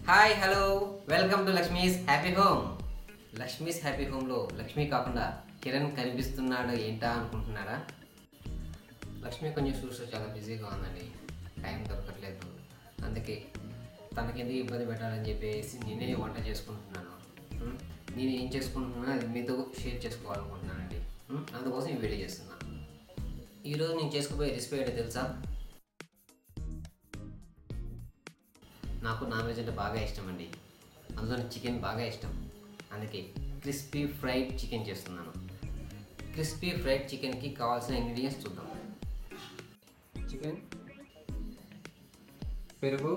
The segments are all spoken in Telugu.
Hi hello welcome to Lakshmi's happy home Lakshmi's happy హోమ్లో లక్ష్మి కాకుండా కిరణ్ కనిపిస్తున్నాడు ఏంటా అనుకుంటున్నారా లక్ష్మి కొంచెం చూస్తే చాలా బిజీగా ఉందండి టైం దొరకట్లేదు అందుకే తనకెందుకు ఇబ్బంది పెట్టాలని చెప్పేసి నేనే వంట చేసుకుంటున్నాను ఉం? నేను ఏం చేసుకుంటున్నా అది మీతో షేర్ చేసుకోవాలనుకుంటున్నానండి ఉం? అందుకోసం ఈ వీడియో చేస్తున్నా ఈరోజు నేను చేసుకుపోయే రెసిపీ ఏంటో తెలుసా నాకు నాన్ వెజ్ అంటే బాగా ఇష్టం అండి అందులో చికెన్ బాగా ఇష్టం అందుకే క్రిస్పీ ఫ్రైడ్ చికెన్ చేస్తున్నాను క్రిస్పీ ఫ్రైడ్ చికెన్కి కావాల్సిన ఇంగ్రీడియంట్స్ చూద్దాం చికెన్ పెరుగు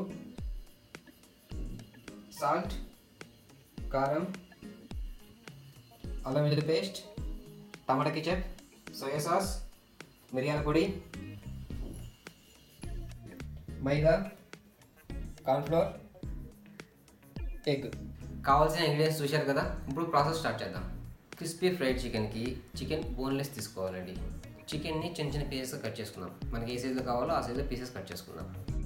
సాల్ట్ కారం అల్లం వెల్లుల్లి పేస్ట్ టమాటా కిచప్ సోయా సాస్ మిరియాల పొడి మైదా కార్న్ఫ్లోర్ ఎగ్ కావాల్సిన ఇంగ్రీడియంట్స్ చూశారు కదా ఇప్పుడు ప్రాసెస్ స్టార్ట్ చేద్దాం క్రిస్పీ ఫ్రైడ్ చికెన్కి చికెన్ బోన్లెస్ తీసుకోవాలండి చికెన్ని చిన్న చిన్న పీసెస్ కట్ చేసుకుందాం మనకి ఏ సైజులో కావాలో ఆ సైజులో పీసెస్ కట్ చేసుకుందాం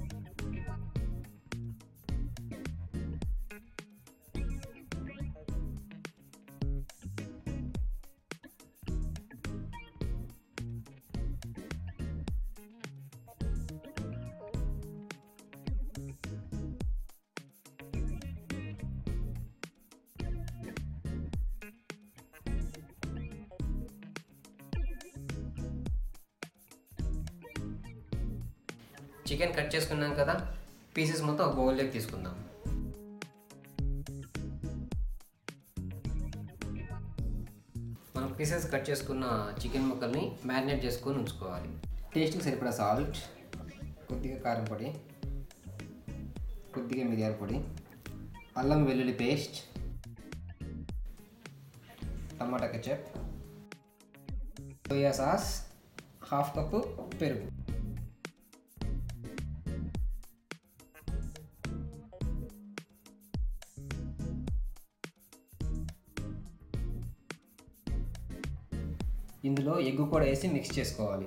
చికెన్ కట్ చేసుకున్నాం కదా పీసెస్ మొత్తం ఒక బౌల్లోకి తీసుకుందాం మనం పీసెస్ కట్ చేసుకున్న చికెన్ ముక్కల్ని మ్యారినేట్ చేసుకొని ఉంచుకోవాలి టేస్ట్కి సరిపడా సాల్ట్ కొద్దిగా కారం పొడి కొద్దిగా మిరియాల పొడి అల్లం వెల్లుల్లి పేస్ట్ టమాటా ketchup soya sauce half cup పెరుగు ఇందులో ఎగ్ కూడా వేసి మిక్స్ చేసుకోవాలి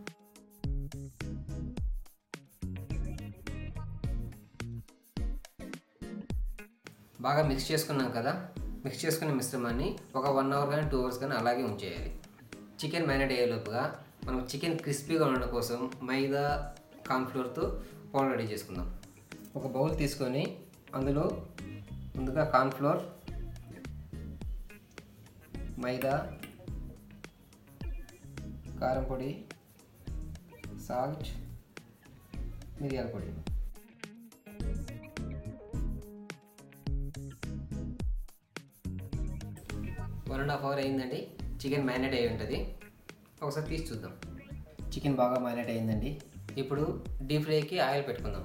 బాగా మిక్స్ చేసుకున్నాం కదా మిక్స్ చేసుకున్న మిశ్రమాన్ని ఒక వన్ అవర్ కానీ టూ అవర్స్ కానీ అలాగే ఉంచేయాలి చికెన్ మ్యారినేట్ అయ్యేలోపుగా మనం చికెన్ క్రిస్పీగా ఉండడం కోసం మైదా కార్న్ఫ్లోర్తో పౌడర్ రెడీ చేసుకుందాం ఒక బౌల్ తీసుకొని అందులో ముందుగా కార్న్ఫ్లోర్ మైదా కారం పొడి సాల్ట్ మిరియాల పొడి వన్ అండ్ హాఫ్ అవర్ అయిందండి చికెన్ మ్యారినేట్ అయి ఉంటుంది ఒకసారి తీసి చూద్దాం చికెన్ బాగా మ్యారినేట్ అయిందండి ఇప్పుడు డీప్ ఫ్రైకి ఆయిల్ పెట్టుకుందాం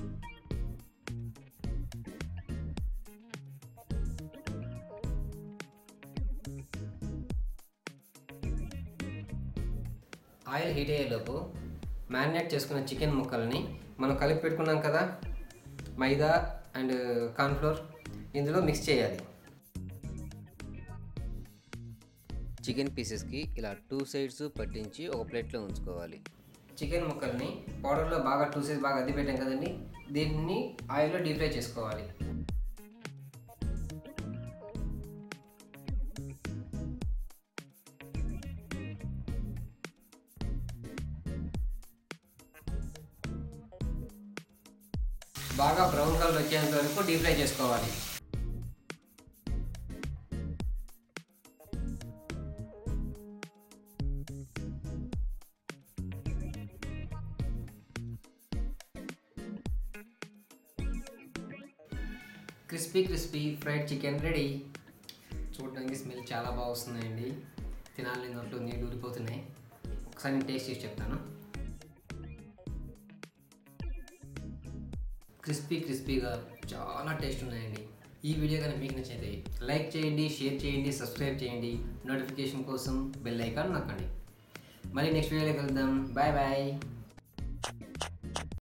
ఆయిల్ హీట్ అయ్యేలోపు మ్యారినేట్ చేసుకున్న చికెన్ ముక్కల్ని మనం కలిపి పెట్టుకున్నాం కదా మైదా అండ్ కార్న్ఫ్లోర్ ఇందులో మిక్స్ చేయాలి చికెన్ పీసెస్కి ఇలా టూ సైడ్స్ పట్టించి ఒక ప్లేట్లో ఉంచుకోవాలి చికెన్ ముక్కల్ని పౌడర్లో బాగా టూ సైడ్స్ బాగా అద్ది పెట్టాం కదండి దీన్ని ఆయిల్లో డీప్ ఫ్రై చేసుకోవాలి బాగా బ్రౌన్ కలర్ వచ్చేంత వరకు డీప్ ఫ్రై చేసుకోవాలి crispy crispy fried chicken ready చూడడానికి స్మెల్ చాలా బాగా వస్తుందండి తినాలని నోట్లో నీళ్ళు ఊరిపోతున్నాయి ఒకసారి నేను టేస్ట్ చేసి చెప్తాను క్రిస్పీ క్రిస్పీగా చాలా టేస్ట్ ఉన్నాయండి ఈ వీడియో కానీ మీకు నచ్చితే లైక్ చేయండి షేర్ చేయండి సబ్స్క్రైబ్ చేయండి నోటిఫికేషన్ కోసం బెల్ ఐకాన్ నొక్కండి మళ్ళీ నెక్స్ట్ వీడియోలో కలుద్దాం బాయ్ బాయ్